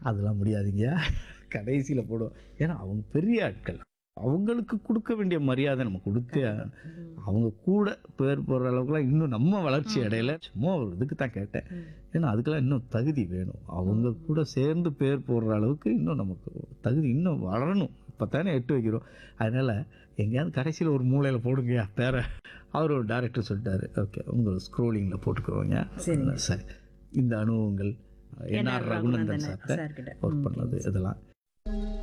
அதெல்லாம் முடியாதுங்க கடைசியில் போடுவோம் ஏன்னா அவங்க பெரிய ஆட்கள் அவங்களுக்கு கொடுக்க வேண்டிய மரியாதை நம்ம கொடுத்தே ஆகணும். அவங்க கூட பேர் போடுற அளவுக்குலாம் இன்னும் நம்ம வளர்ச்சி அடையல சும்மா ஒரு இதுக்கு தான் கேட்டேன் ஏன்னா அதுக்கெல்லாம் இன்னும் தகுதி வேணும் அவங்க கூட சேர்ந்து பேர் போடுற அளவுக்கு இன்னும் நமக்கு தகுதி இன்னும் வளரணும் இப்போ தானே எட்டு வைக்கிறோம் அதனால் எங்கேயாவது கடைசியில் ஒரு மூலையில் போடுங்கயா பேர அவர் ஒரு டேரக்டர் சொல்லிட்டாரு ஓகே உங்கள் ஸ்க்ரோலிங்கில் போட்டுக்குவோங்க சரிங்க. சரி இந்த அனுபவங்கள் என்ஆர் ரகுநந்தன் ரகுநந்தன் சார்கிட்ட சார்கிட்ட. ஒர்க் பண்ணது இதெல்லாம்